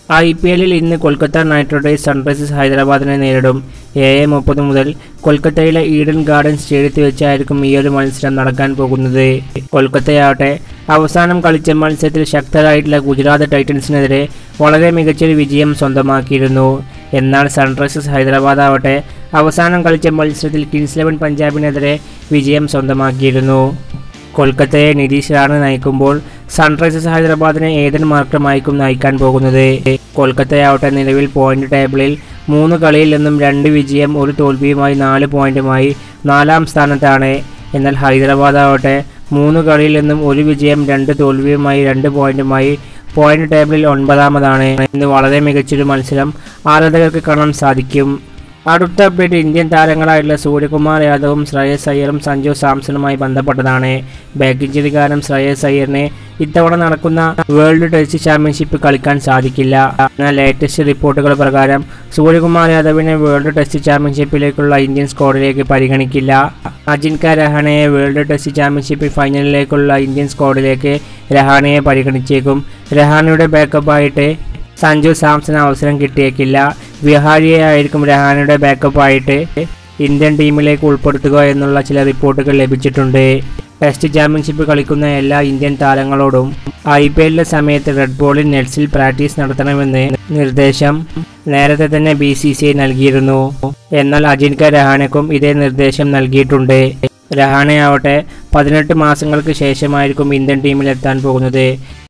I P എല്ലിൽ ഇന്ന് Kolkata night Riders Sunrisers ഹൈദരാബാദിനെ നേരിടും ഏഴ് മുപ്പത് മുതൽ കൊൽക്കത്തയിലെ ഈഡൻ ഗാർഡൻ സ്റ്റേഡിയത്തിൽ വെച്ചായിരിക്കും ഈ ഒരു മത്സരം നടക്കാൻ പോകുന്നത് കൊൽക്കത്തയാവട്ടെ അവസാനം കളിച്ച മത്സരത്തിൽ ശക്തരായിട്ടുള്ള ഗുജറാത്ത് ടൈറ്റൻസിനെതിരെ വളരെ മികച്ചൊരു വിജയം സ്വന്തമാക്കിയിരുന്നു എന്നാൽ സൺറൈസേഴ്സ് ഹൈദരാബാദ് ആവട്ടെ അവസാനം കളിച്ച മത്സരത്തിൽ കിങ്സ് ഇലവൻ പഞ്ചാബിനെതിരെ വിജയം സ്വന്തമാക്കിയിരുന്നു കൊൽക്കത്തയെ നിതീഷ് റാണ നയിക്കുമ്പോൾ സൺറൈസേഴ്സ് ഹൈദരാബാദിനെ ഏതൻ മാർക്കമായിരിക്കും നയിക്കാൻ പോകുന്നത് കൊൽക്കത്തയാവട്ടെ നിലവിൽ പോയിന്റ് ടേബിളിൽ മൂന്ന് കളിയിൽ നിന്നും രണ്ട് വിജയം ഒരു തോൽവിയുമായി നാല് പോയിന്റുമായി നാലാം സ്ഥാനത്താണ് എന്നാൽ ഹൈദരാബാദ് ആവട്ടെ മൂന്ന് കളിയിൽ നിന്നും ഒരു വിജയം രണ്ട് തോൽവിയുമായി രണ്ട് പോയിന്റുമായി പോയിന്റ് ടേബിളിൽ ഒൻപതാമതാണ് ഇന്ന് വളരെ മികച്ചൊരു മത്സരം ആരാധകർക്ക് കാണാൻ സാധിക്കും അടുത്ത അപ്ഡേറ്റ് ഇന്ത്യൻ താരങ്ങളായിട്ടുള്ള സൂര്യകുമാർ യാദവും ശ്രേയസ് അയ്യറും സഞ്ജു സാംസണുമായി ബന്ധപ്പെട്ടതാണ് ബാക്ക് ഇഞ്ചറി കാരണം ശ്രേയസ് അയ്യറിന് ഇത്തവണ നടക്കുന്ന വേൾഡ് ടെസ്റ്റ് ചാമ്പ്യൻഷിപ്പ് കളിക്കാൻ സാധിക്കില്ല എന്നാൽ ലേറ്റസ്റ്റ് റിപ്പോർട്ടുകൾ പ്രകാരം സൂര്യകുമാർ യാദവിനെ വേൾഡ് ടെസ്റ്റ് ചാമ്പ്യൻഷിപ്പിലേക്കുള്ള ഇന്ത്യൻ സ്ക്വാഡിലേക്ക് പരിഗണിക്കില്ല അജിൻക രഹാനയെ വേൾഡ് ടെസ്റ്റ് ചാമ്പ്യൻഷിപ്പ് ഫൈനലിലേക്കുള്ള ഇന്ത്യൻ സ്ക്വാഡിലേക്ക് രഹാനയെ പരിഗണിച്ചേക്കും രഹാനയുടെ ബാക്കപ്പായിട്ട് സഞ്ജു സാംസൺ അവസരം കിട്ടിയേക്കില്ല വിഹാരിയെ ആയിരിക്കും രഹാനയുടെ ബാക്കപ്പായിട്ട് ഇന്ത്യൻ ടീമിലേക്ക് ഉൾപ്പെടുത്തുക എന്നുള്ള ചില റിപ്പോർട്ടുകൾ ലഭിച്ചിട്ടുണ്ട് ടെസ്റ്റ് ചാമ്പ്യൻഷിപ്പ് കളിക്കുന്ന എല്ലാ ഇന്ത്യൻ താരങ്ങളോടും ഐ പി എല്ലിന്റെ സമയത്ത് റെഡ് ബോളിൽ നെറ്റ്സിൽ പ്രാക്ടീസ് നടത്തണമെന്ന് നിർദ്ദേശം നേരത്തെ തന്നെ ബി സി സി ഐ നൽകിയിരുന്നു എന്നാൽ അജിൻക രഹാനക്കും ഇതേ നിർദ്ദേശം നൽകിയിട്ടുണ്ട് രഹാനയാവട്ടെ പതിനെട്ട് മാസങ്ങൾക്ക് ശേഷമായിരിക്കും ഇന്ത്യൻ ടീമിൽ എത്താൻ പോകുന്നത്